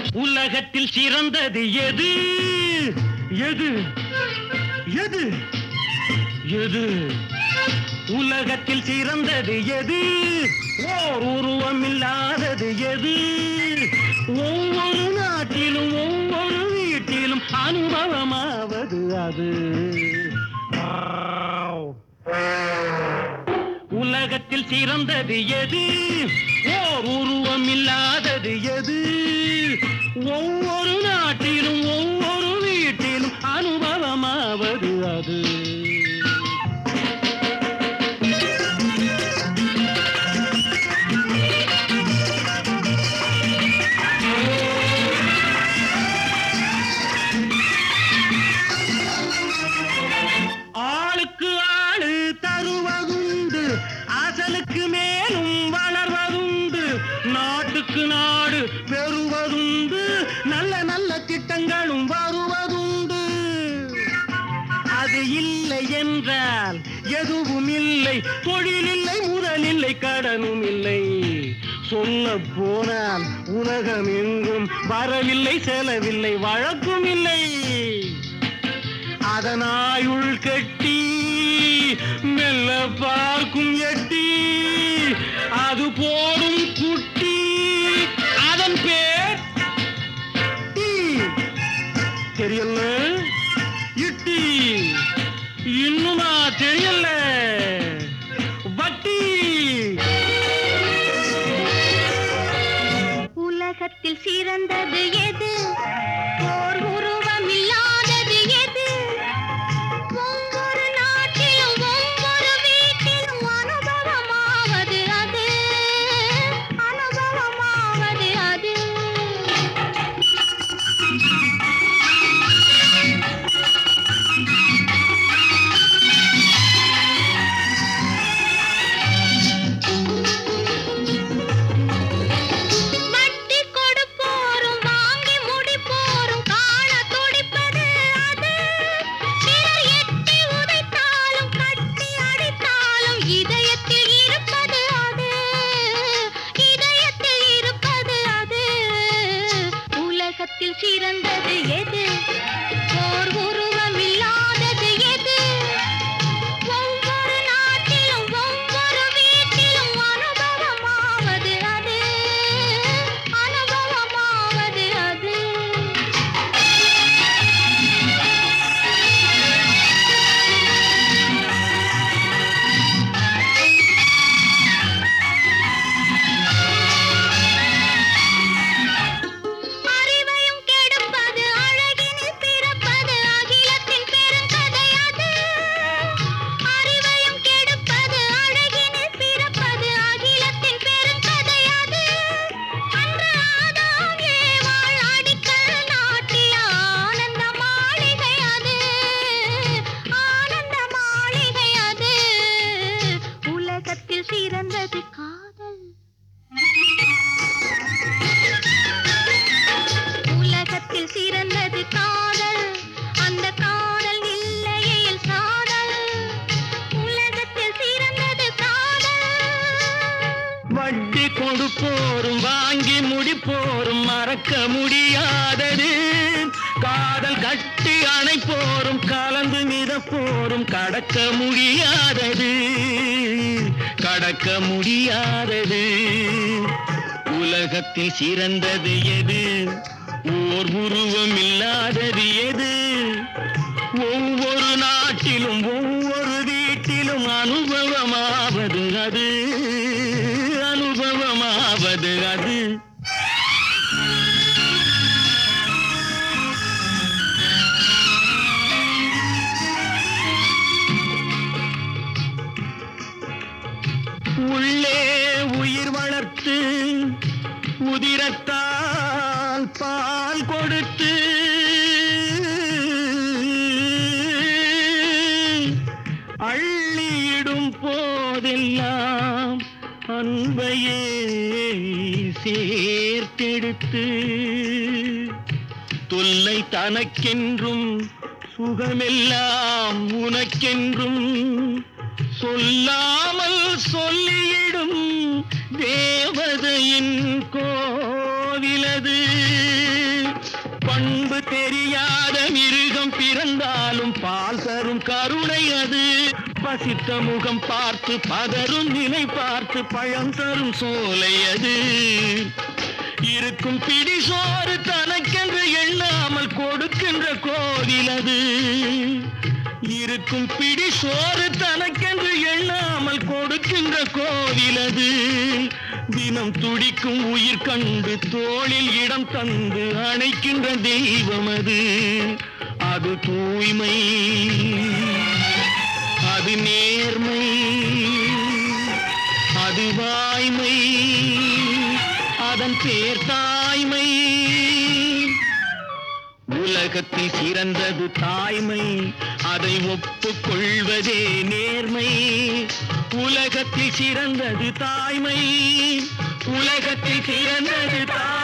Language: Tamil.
உலகத்தில் சிறந்தது எது எது எது எது உலகத்தில் சிறந்தது எது ஓர் உருவம் இல்லாதது எது ஒவ்வொரு நாட்டிலும் ஒவ்வொரு வீட்டிலும் அனுபவமாவது அது உலகத்தில் சிறந்தது எது ஓர் உருவம் இல்லாதது எது ஒவ்வொரு நாட்டிலும் ஒவ்வொரு வீட்டிலும் அனுபவமாவது அது ஆளுக்கு ஆளு தருவதுண்டு அசலுக்கு மேலும் வளர்வதுண்டு நாட்டுக்கு நாடு பெறுவதுண்டு நல்ல நல்ல திட்டங்களும் வருவதுண்டு அது இல்லை என்றால் எதுவும் இல்லை தொழில் இல்லை முதல் இல்லை கடனும் இல்லை சொல்ல போனால் உலகம் எங்கும் வரவில்லை செலவில்லை வழக்கும் இல்லை அதனாயுள் கட்டி மெல்ல பார்க்கும் எட்டி அது போடும் குட்டி அதன் பேர் டீ. தெரியல இட்டி இன்னுமா தெரியல வட்டி உலகத்தில் சிறந்தது எது ஓர் உருவம் இல்லாதது எது ஒவ்வொரு நாட்டிலும் ஒவ்வொரு வீட்டிலும் அனுபவமாவது அது அனுபவமாவது அது வட்டி கொடுப்போரும் வாங்கி முடிப்போரும் காண துடிப்பது அது சிலர் எட்டி உதைத்தாலும் கட்டி அடித்தாலும் இதயத்தில் இருப்பது அது இதயத்தில் இருப்பது அது உலகத்தில் சிறந்தது எது ஓர் உருவம் இல்லாதது எது ஒவ்வொரு நாட்டிலும் ஒவ்வொரு வீட்டிலும் அனுபவமாவது அது அனுபவமாவது அது அறிவையும் கெடுப்பது அழகினில் பிறப்பது அகிலத்தின் பெருங்கதை அது அறிவையும் கெடுப்பது அழகினில் பிறப்பது அகிலத்தின் பெருங்கதை அது அன்று ஆதாம் ஏவாள் அடிக்கல் நாட்டிய ஆனந்த மாளிகை அது ஆனந்த மாளிகை அது உலகத்தில் சிறந்தது காதல் உலகத்தில் சிறந்தது காதல் அந்த காதல் இல்லையில் சாதல் உலகத்தில் சிறந்தது காதல் வட்டி கொடுப்போரும் வாங்கி முடிப்போரும் மறக்க முடியாதது காதல் கட்டி அணைப்போரும் கலந்து மிதப்போரும் கடக்க முடியாதது கடக்க முடியாதது உலகத்தில் சிறந்தது எது ஓர் உருவம் இல்லாதது எது ஒவ்வொரு நாட்டிலும் ஒவ்வொரு வீட்டிலும் அனுபவமாவது அது அனுபவமாவது அது உள்ளே உயிர் வளர்த்து உதிரத்தால் பால் கொடுத்து அள்ளியிடும் போதெல்லாம் அன்பையே சேர்த்தெடுத்து தொல்லை தனக்கென்றும் சுகமெல்லாம் உனக்கென்றும் சொல்லாமல் சொல்லியிடும் தேவதையின் கோவிலது பிறந்தாலும் பால் தரும் கருணை அது பசித்த முகம் பார்த்து பதரும் நிலை பார்த்து பழம் தரும் சோலை அது இருக்கும் பிடி சோறு தனக்கென்று எண்ணாமல் கொடுக்கின்ற கோவில் அது இருக்கும் பிடி சோறு தனக்கென்று எண்ணாமல் கொடுக்கின்ற கோவில் அது தினம் துடிக்கும் உயிர் கண்டு தோளில் இடம் தந்து அணைக்கின்ற தெய்வம் அது அது தூய்மை அது நேர்மை அது வாய்மை அதன் பேர் தாய்மை உலகத்தில் சிறந்தது தாய்மை அதை ஒப்புக்கொள்வதே நேர்மை உலகத்தில் சிறந்தது தாய்மை உலகத்தில் சிறந்தது தாய்மை